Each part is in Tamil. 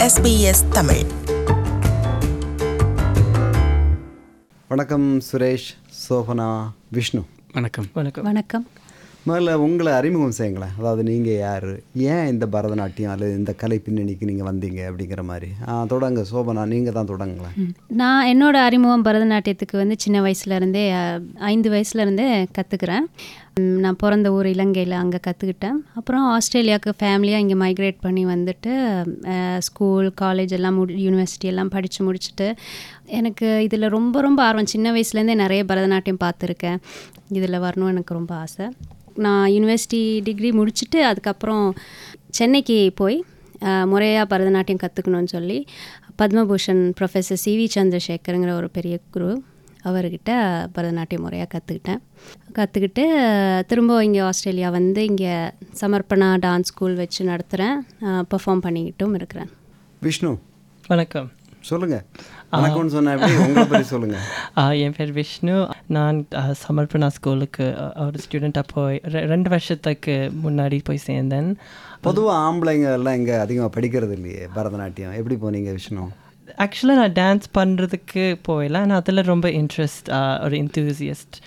SBS தமிழ் வணக்கம் சுரேஷ் சோபனா விஷ்ணு வணக்கம் வணக்கம் வணக்கம் முதல்ல உங்களை அறிமுகம் செய்யுங்களேன் அதாவது நீங்கள் யார் ஏன் இந்த பரதநாட்டியம் அல்லது இந்த கலை பின்னணிக்கு நீங்கள் வந்தீங்க அப்படிங்கிற மாதிரி ஆ, தொடங்க சோபனா நீங்கள் தான் தொடங்களேன் நான் என்னோட அறிமுகம் பரதநாட்டியத்துக்கு வந்து சின்ன வயசுலேருந்தே ஐந்து வயசுலேருந்தே கற்றுக்கிறேன் நான் பிறந்த ஊர் இலங்கையில் அங்கே கற்றுக்கிட்டேன் அப்புறம் ஆஸ்திரேலியாவுக்கு ஃபேமிலியாக இங்கே மைக்ரேட் பண்ணி வந்துட்டு ஸ்கூல் காலேஜ் எல்லாம் முடி யூனிவர்சிட்டி எல்லாம் படித்து முடிச்சுட்டு எனக்கு இதில் ரொம்ப ரொம்ப ஆர்வம் சின்ன வயசுலேருந்தே நிறைய பரதநாட்டியம் பார்த்துருக்கேன் இதில் வரணும் எனக்கு ரொம்ப ஆசை நான் யூனிவர்சிட்டி டிகிரி முடிச்சுட்டு அதுக்கப்புறம் சென்னைக்கு போய் முறையாக பரதநாட்டியம் கற்றுக்கணும்னு சொல்லி பத்மபூஷன் ப்ரொஃபஸர் சி வி சந்திரசேகருங்கிற ஒரு பெரிய குரு அவர்கிட்ட பரதநாட்டியம் முறையாக கற்றுக்கிட்டேன் கற்றுக்கிட்டு திரும்ப இங்கே ஆஸ்திரேலியா வந்து இங்கே சமர்ப்பணா டான்ஸ் ஸ்கூல் வச்சு நடத்துகிறேன் பெர்ஃபார்ம் பண்ணிக்கிட்டும் இருக்கிறேன் விஷ்ணு வணக்கம் சொல்லுங்கள் வணக்கம்னு சொன்ன எப்படி உங்களை பற்றி சொல்லுங்கள் ஆ, என் பேர் விஷ்ணு நான் ஆ, சமர்ப்பணா ஸ்கூலுக்கு ஆ, ஒரு ஸ்டூடெண்ட்டாக போய் ரெ- ரெண்டு வருஷத்துக்கு முன்னாடி போய் சேர்ந்தேன் பொதுவாக ஆம்பளைங்க எல்லாம் இங்கே அதிகமாக படிக்கிறது இல்லையே பரதநாட்டியம் எப்படி போனீங்க விஷ்ணு ஆக்சுவலாக நான் டான்ஸ் பண்ணுறதுக்கு போயிடல ஆனால் அதில் ரொம்ப இன்ட்ரெஸ்ட் ஒரு இன்த்தூசியஸ்ட்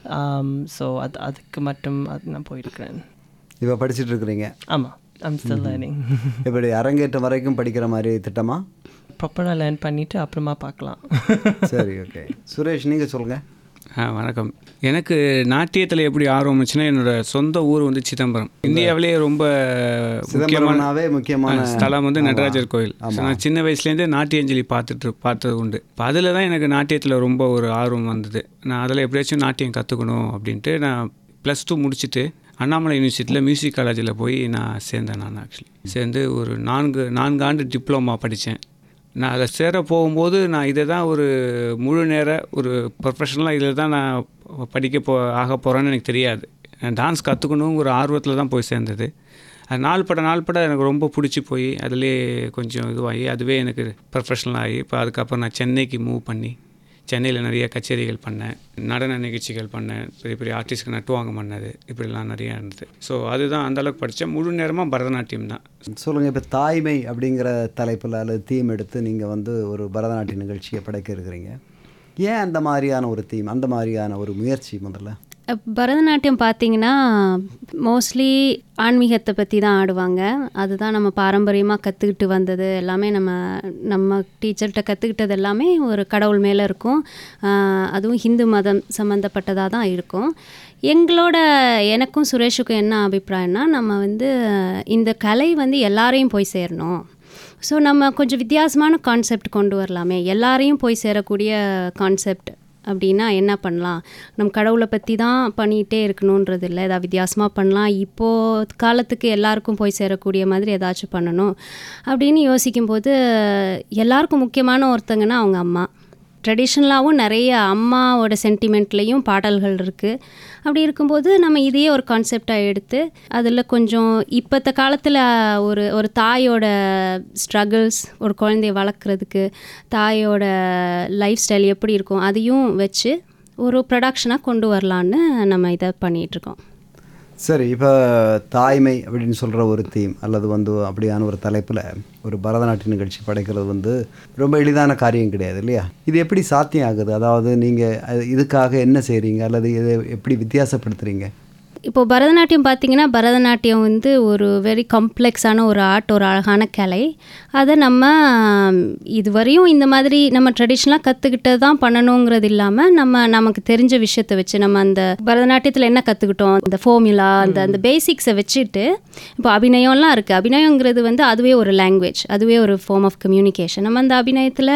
ஸோ அது அதுக்கு மட்டும் அது நான் போயிருக்கிறேன் இப்போ படிச்சுட்டு இருக்கிறீங்க ஆமாம் ஐம் ஸ்டில் லேர்னிங் இப்படி அரங்கேற்றம் வரைக்கும் படிக்கிற மாதிரி திட்டமா ப்ராப்பராக லேர்ன் பண்ணிவிட்டு அப்புறமா பார்க்கலாம் சரி ஓகே சுரேஷ் நீங்கள் சொல்லுங்கள் ஆ வணக்கம் எனக்கு நாட்டியத்தில் எப்படி ஆர்வம் இருந்துச்சுன்னா என்னோட சொந்த ஊர் வந்து சிதம்பரம் இந்தியாவிலேயே ரொம்ப சிதம்பரம்னாவே முக்கியமான ஸ்தலம் வந்து நடராஜர் கோயில் So, நான் சின்ன வயசுலேருந்தே நாட்டியாஞ்சலி பார்த்துட்டு பார்த்தது உண்டு இப்போ அதில் தான் எனக்கு நாட்டியத்தில் ரொம்ப ஒரு ஆர்வம் வந்தது நான் அதில் எப்படியாச்சும் நாட்டியம் கற்றுக்கணும் அப்படின்ட்டு நான் ப்ளஸ் டூ முடிச்சுட்டு அண்ணாமலை யூனிவர்சிட்டியில் மியூசிக் காலேஜில் போய் நான் சேர்ந்தேன் நான் ஆக்சுவலி சேர்ந்து ஒரு நான்கு நான்கு ஆண்டு டிப்ளமா படித்தேன் நான் அதை சேர போகும்போது நான் இதை தான் ஒரு முழு நேர ஒரு ப்ரொஃபஷனலாக இதில் தான் நான் படிக்க போ ஆக போகிறேன்னு எனக்கு தெரியாது நான் டான்ஸ் கற்றுக்கணுங்கிற ஆர்வத்தில் தான் போய் சேர்ந்தது அது நாள் பட நாள் பட எனக்கு ரொம்ப பிடிச்சி போய் அதிலே கொஞ்சம் இதுவாகி அதுவே எனக்கு ப்ரொஃபஷனல் ஆகி இப்போ அதுக்கப்புறம் நான் சென்னைக்கு மூவ் பண்ணி சென்னையில் நிறைய கச்சேரிகள் பண்ணேன் நடன நிகழ்ச்சிகள் பண்ணேன் பெரிய பெரிய ஆர்டிஸ்ட்க்கு நட்டுவாங்க பண்ணது இப்படிலாம் நிறையா இருந்தது ஸோ அதுதான் அந்த அளவுக்கு படித்தேன் முழு நேரமாக பரதநாட்டியம் தான் சொல்லுங்கள் இப்போ தாய்மை அப்படிங்கிற தலைப்பில் அல்லது தீம் எடுத்து நீங்கள் வந்து ஒரு பரதநாட்டிய நிகழ்ச்சியை படைக்க இருக்கிறீங்க ஏன் அந்த மாதிரியான ஒரு தீம் அந்த மாதிரியான ஒரு முயற்சி முதல்ல அஹ் பரதநாட்டியம் பார்த்தீங்கன்னா மோஸ்ட்லி ஆன்மீகத்தை பற்றி தான் ஆடுவாங்க அதுதான் நம்ம பாரம்பரியமாக கற்றுக்கிட்டு வந்தது எல்லாமே நம்ம நம்ம டீச்சர்கிட்ட கற்றுக்கிட்டது எல்லாமே ஒரு கடவுள் மேலே இருக்கும் ஆஹ் அதுவும் ஹிந்து மதம் சம்மந்தப்பட்டதாக தான் இருக்கும் எங்களோட எனக்கும் சுரேஷுக்கும் என்ன அபிப்பிராயம்னா நம்ம வந்து இந்த கலை வந்து எல்லாரையும் போய் சேரணும் ஸோ நம்ம கொஞ்சம் வித்தியாசமான கான்செப்ட் கொண்டு வரலாமே எல்லாரையும் போய் சேரக்கூடிய கான்செப்ட் அப்படின்னா என்ன பண்ணலாம் நம்ம கடவுளை பற்றி தான் பண்ணிகிட்டே இருக்கணுன்றது இல்லை ஏதாவது வித்தியாசமாக பண்ணலாம் இப்போது காலத்துக்கு எல்லாருக்கும் போய் சேரக்கூடிய மாதிரி ஏதாச்சும் பண்ணணும் அப்படின்னு யோசிக்கும்போது எல்லாருக்கும் முக்கியமான ஒருத்தங்கன்னா அவங்க அம்மா ட்ரெடிஷ்னலாகவும் நிறைய அம்மாவோட சென்டிமெண்ட்லேயும் பாடல்கள் இருக்குது அப்படி இருக்கும்போது நம்ம இதையே ஒரு கான்செப்டாக எடுத்து அதில் கொஞ்சம் இப்போத்த காலத்தில் ஒரு ஒரு தாயோட ஸ்ட்ரகிள்ஸ் ஒரு குழந்தைய வளர்க்குறதுக்கு தாயோட லைஃப் ஸ்டைல் எப்படி இருக்கும் அதையும் வச்சு ஒரு ப்ரொடக்ஷனாக கொண்டு வரலான்னு நம்ம இதை பண்ணிகிட்ருக்கோம் சரி இப்போ தாய்மை அப்படின்னு சொல்கிற ஒரு தீம் அல்லது வந்து அப்படியான ஒரு தலைப்பில் ஒரு பரதநாட்டிய நிகழ்ச்சி படைக்கிறது வந்து ரொம்ப எளிதான காரியம் கிடையாது இல்லையா இது எப்படி சாத்தியம் ஆகுது அதாவது நீங்கள் இதுக்காக என்ன செய்கிறீங்க அல்லது இதை எப்படி வித்தியாசப்படுத்துகிறீங்க இப்போ பரதநாட்டியம் பார்த்தீங்கன்னா பரதநாட்டியம் வந்து ஒரு வெரி காம்ப்ளெக்ஸான ஒரு ஆர்ட் ஒரு அழகான கலை அதை நம்ம ஆம், இதுவரையும் இந்த மாதிரி நம்ம ட்ரெடிஷ்னலாக கற்றுக்கிட்டது தான் பண்ணணுங்கிறது இல்லாமல் நம்ம நமக்கு தெரிஞ்ச விஷயத்தை வச்சு நம்ம அந்த பரதநாட்டியத்தில் என்ன கற்றுக்கிட்டோம் அந்த ஃபார்முலா அந்த அந்த பேசிக்ஸை வச்சுட்டு இப்போ அபிநயம்லாம் இருக்குது அபிநயங்கிறது வந்து அதுவே ஒரு லாங்குவேஜ் அதுவே ஒரு ஃபார்ம் ஆஃப் கம்யூனிகேஷன் நம்ம அந்த அபிநயத்தில்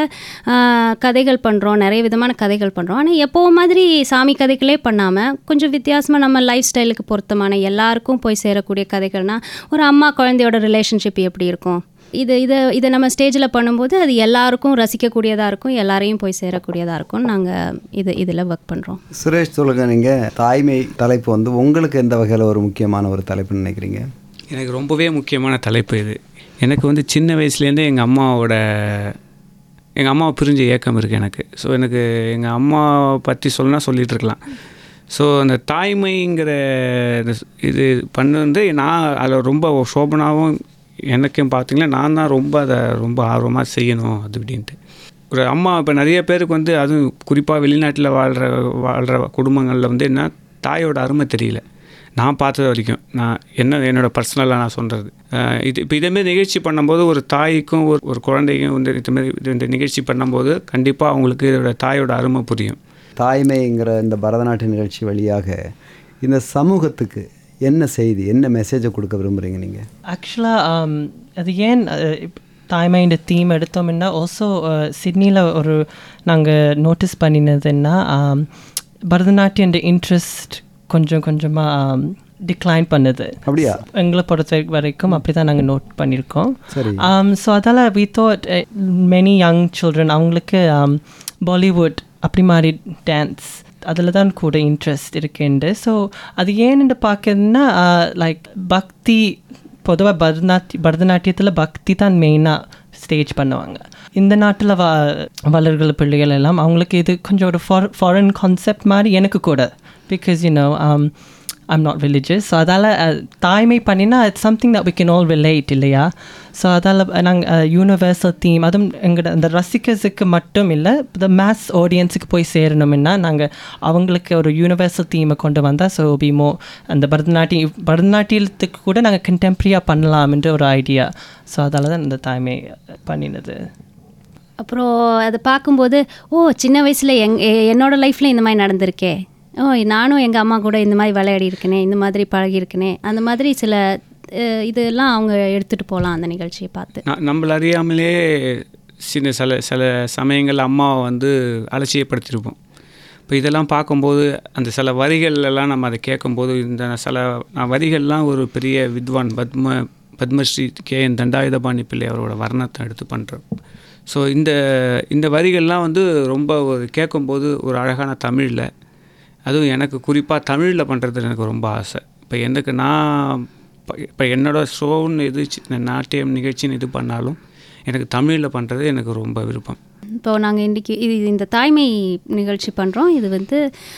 கதைகள் பண்ணுறோம் நிறைய விதமான கதைகள் பண்ணுறோம் ஆனால் எப்போ மாதிரி சாமி கதைகளே பண்ணாமல் கொஞ்சம் வித்தியாசமாக நம்ம லைஃப் ஸ்டைலுக்கு பொருத்தமான எல்லாருக்கும் போய் சேரக்கூடிய கதைகள்னா ஒரு அம்மா குழந்தையோட ரிலேஷன்ஷிப் எப்படி இருக்கும் இது இதை இதை நம்ம ஸ்டேஜில் பண்ணும்போது அது எல்லாருக்கும் ரசிக்கக்கூடியதாக இருக்கும் எல்லாரையும் போய் சேரக்கூடியதாக இருக்கும் நாங்கள் இது இதில் ஒர்க் பண்ணுறோம் சுரேஷ் சொல்லுங்கள் நீங்கள் தாய்மை தலைப்பு வந்து உங்களுக்கு எந்த வகையில் ஒரு முக்கியமான ஒரு தலைப்புன்னு நினைக்கிறீங்க எனக்கு ரொம்பவே முக்கியமான தலைப்பு இது எனக்கு வந்து சின்ன வயசுலேருந்தே எங்கள் அம்மாவோட எங்கள் அம்மாவை பிரிஞ்ச ஏக்கம் இருக்குது எனக்கு ஸோ எனக்கு எங்கள் அம்மாவை பற்றி சொல்லணும்னா சொல்லிகிட்டு இருக்கலாம் ஸோ அந்த தாய்மைங்கிற இந்த ஸ்- இது பண்ண வந்து நான் அதில் ரொம்ப சோபனாவும் எனக்கும் பார்த்தீங்கன்னா நான் தான் ரொம்ப அதை ரொம்ப ஆர்வமாக செய்யணும் அது அப்படின்ட்டு ஒரு அம்மா இப்போ நிறைய பேருக்கு வந்து அதுவும் குறிப்பாக வெளிநாட்டில் வாழ்கிற வாழ்கிற குடும்பங்களில் வந்து என்ன தாயோட அருமை தெரியல நான் பார்த்தது வரைக்கும் நான் என்ன என்னோட பர்சனலாக நான் சொல்கிறது இது இப்போ இதேமாரி நிகழ்ச்சி பண்ணும்போது ஒரு தாய்க்கும் ஒரு ஒரு குழந்தைக்கும் வந்து இதுமாரி இது இந்த நிகழ்ச்சி பண்ணும்போது கண்டிப்பாக அவங்களுக்கு இதோட தாயோட அருமை புரியும் தாய்மைங்கிற இந்த பரதநாட்டிய நிகழ்ச்சி வழியாக இந்த சமூகத்துக்கு என்ன செய்தி என்ன மெசேஜை கொடுக்க விரும்புகிறீங்க நீங்கள் ஆக்சுவலாக அது ஏன் அஹ், இப்- தாய்மை இந்த தீம் எடுத்தோம்னா ஆல்சோ சிட்னியில் ஒரு நாங்கள் நோட்டீஸ் பண்ணினதுன்னா um, பரதநாட்டியம் இன்ட்ரெஸ்ட் கொஞ்சம் கொஞ்சமாக டிக்ளைன் பண்ணுது அப்படியா எங்களை பொறுத்த வரைக்கும் அப்படி தான் நாங்கள் நோட் பண்ணியிருக்கோம் சரி ஸோ அதால் we thought many young children அவங்களுக்கு பாலிவுட் அப்படி மாதிரி டான்ஸ் அதில் தான் கூட இன்ட்ரெஸ்ட் இருக்குண்டு ஸோ அது ஏன்னு பார்க்கறதுன்னா லைக் பக்தி பொதுவாக பரதநாட்டி பரதநாட்டியத்தில் பக்தி தான் மெயினாக ஸ்டேஜ் பண்ணுவாங்க இந்த நாட்டில் வ வளர்கிற பிள்ளைகள் எல்லாம் அவங்களுக்கு இது கொஞ்சம் ஒரு ஃபார் ஃபாரின் கான்செப்ட் மாதிரி எனக்கு கூட because you know I'm not religious so அதால் தாய்மை பண்ணினா it's something that we can all relate இல்லையா ஸோ அதால் நாங்கள் யூனிவர்சல் தீம் அதுவும் எங்களோட அந்த ரசிகர்ஸுக்கு மட்டும் இல்லை இந்த மேத்ஸ் ஆடியன்ஸுக்கு போய் சேரணும்னா நாங்கள் அவங்களுக்கு ஒரு யூனிவர்சல் தீமை கொண்டு வந்தால் ஸோ பிமோ அந்த பரதநாட்டியம் பரதநாட்டியத்துக்கு கூட நாங்கள் கண்டெம்ப்ரியாக பண்ணலாம்ன்ற ஒரு ஐடியா ஸோ அதால் தான் இந்த தாய்மை பண்ணினது அப்புறம் அதை பார்க்கும்போது ஓ சின்ன வயசில் எங் எ- என்னோட லைஃப்பில் இந்த மாதிரி நடந்திருக்கே ஓ நானும் எங்கள் அம்மா கூட இந்த மாதிரி விளையாடி இருக்கனே இந்த மாதிரி பழகியிருக்கனே அந்த மாதிரி சில அஹ், இதெல்லாம் அவங்க எடுத்துகிட்டு போகலாம் அந்த நிகழ்ச்சியை பார்த்து நான் நம்மள அறியாமலே சின்ன சில சில சமயங்கள் அம்மாவை வந்து அலட்சியப்படுத்தியிருப்போம் இப்போ இதெல்லாம் பார்க்கும்போது அந்த சில வரிகள் எல்லாம் நம்ம அதை கேட்கும்போது இந்த சில நான் வரிகள்லாம் ஒரு பெரிய வித்வான் பத்ம பத்மஸ்ரீ கே என் தண்டாயுதபாணி பிள்ளை அவரோட வர்ணத்தை எடுத்து பண்ணுறோம் ஸோ இந்த இந்த வரிகள்லாம் வந்து ரொம்ப ஒரு கேட்கும்போது ஒரு அழகான தமிழில் அதுவும் எனக்கு குறிப்பாக தமிழில் பண்ணுறது எனக்கு ரொம்ப ஆசை இப்போ எனக்கு நான் இப்போ என்னோட ஷோன்னு எது சி- நாட்டியம் நிகழ்ச்சின்னு இது பண்ணாலும் எனக்கு தமிழில் பண்ணுறது எனக்கு ரொம்ப விருப்பம் இப்போ நாங்கள் இன்றைக்கி இது இந்த தாய்மை நிகழ்ச்சி பண்ணுறோம் இது வந்து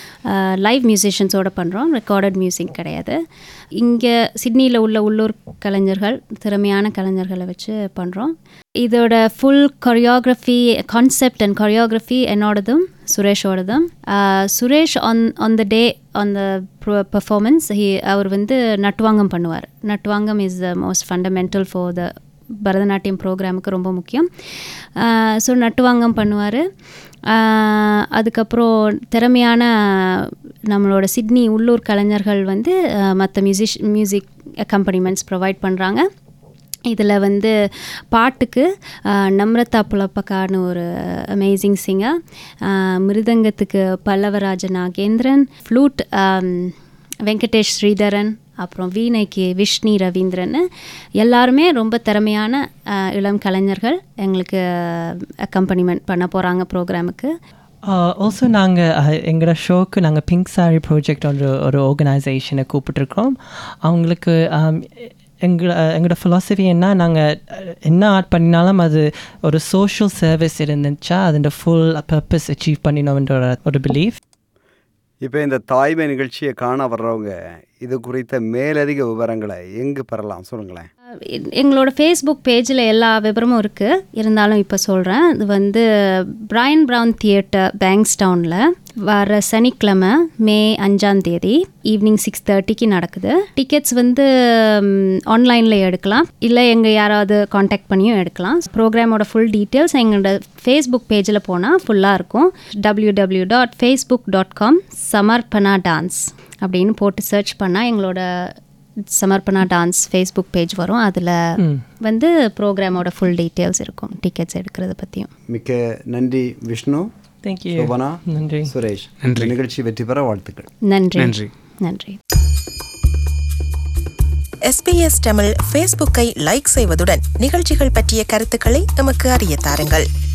லைவ் மியூசிஷியன்ஸோட பண்ணுறோம் ரெக்கார்டட் மியூசிக் கிடையாது இங்கே சிட்னியில் உள்ள உள்ளூர் கலைஞர்கள் திறமையான கலைஞர்களை வச்சு பண்ணுறோம் இதோட full choreography concept and choreography என்னோடதும் சுரேஷோடதும் ah, Suresh on on the day on the performance he அவர் வந்து நட்டுவாங்கம் பண்ணுவார் nattuvangam is the most fundamental for the Bharatanatyam ப்ரோக்ராமுக்கு ரொம்ப முக்கியம் ஸோ நட்டுவாங்கம் பண்ணுவார் அதுக்கப்புறம் திறமையான நம்மளோட சிட்னி உள்ளூர் கலைஞர்கள் வந்து மற்ற மியூசிஷ் மியூசிக் அக்கம்பனிமெண்ட்ஸ் ப்ரொவைட் பண்ணுறாங்க இதில் வந்து பாட்டுக்கு ஆஹ், நம்ரதா புலப்பக்கான்னு ஒரு அமேசிங் சிங்கர் மிருதங்கத்துக்கு பல்லவராஜ நாகேந்திரன் ஃப்ளூட் வெங்கடேஷ் ஸ்ரீதரன் அப்புறம் வீணைக்கு விஷ்ணி ரவீந்திரன் எல்லாருமே ரொம்ப திறமையான ஆஹ், இளம் கலைஞர்கள் எங்களுக்கு அக்கம்பனிமெண்ட் பண்ண போகிறாங்க ப்ரோக்ராமுக்கு ஆல்சோ நாங்கள் எங்களோட ஷோக்கு நாங்கள் பிங்க் சாரி ப்ராஜெக்ட் ஒரு ஒரு ஆர்கனைசேஷனை கூப்பிட்டுருக்கோம் அவங்களுக்கு um, எங்கள எங்களோட ஃபிலாசபி என்ன நாங்கள் என்ன ஆர்ட் பண்ணினாலும் அது ஒரு சோஷியல் சர்வீஸ் இருந்துச்சா அதோட ஃபுல் பர்பஸ் அச்சீவ் பண்ணினோன்ற ஒரு- ஒரு பிலீஃப் இப்போ இந்த தாய்மை நிகழ்ச்சியை காண வர்றவங்க இது குறித்த மேலதிக விவரங்களை எங்கு பெறலாம் சொல்லுங்களேன் எ- எங்களோட ஃபேஸ்புக் பேஜில் எல்லா விவரமும் இருக்குது இருந்தாலும் இப்போ சொல்கிறேன் இது வந்து பிரையன் ப்ரவுன் தியேட்டர் பேங்க்ஸ்டவுனில் வர சனிக்கிழமை மே அஞ்சாம் தேதி ஈவினிங் சிக்ஸ் தேர்ட்டிக்கு நடக்குது டிக்கெட்ஸ் வந்து ஆன்லைனில் எடுக்கலாம் இல்லை எங்கள் யாராவது காண்டாக்ட் பண்ணியும் எடுக்கலாம் ப்ரோக்ராமோட ஃபுல் டீட்டெயில்ஸ் எங்களோட ஃபேஸ்புக் பேஜில் போனால் ஃபுல்லாக இருக்கும் W W dot Facebook dot com Samarpana dance அப்படின்னு போட்டு சர்ச் பண்ணால் எங்களோட சமர்ப்பணா டான்ஸ் ஃபேஸ்புக் பேஜ் வரும் அதில் வந்து ப்ரோக்ராமோட ஃபுல் டீட்டெயில்ஸ் இருக்கும் டிக்கெட்ஸ் எடுக்கிறத பற்றியும் மிக்க நன்றி விஷ்ணு தேங்க்யூ சோபனா நன்றி சுரேஷ் நன்றி. இந்த நிகழ்ச்சி வெற்றி பெற வாழ்த்துக்கள் நன்றி நன்றி நன்றி எஸ்பிஎஸ் தமிழ் ஃபேஸ்புக்கை லைக் செய்வதுடன் நிகழ்ச்சிகள் பற்றிய கருத்துக்களை எமக்கு அறிய தாருங்கள்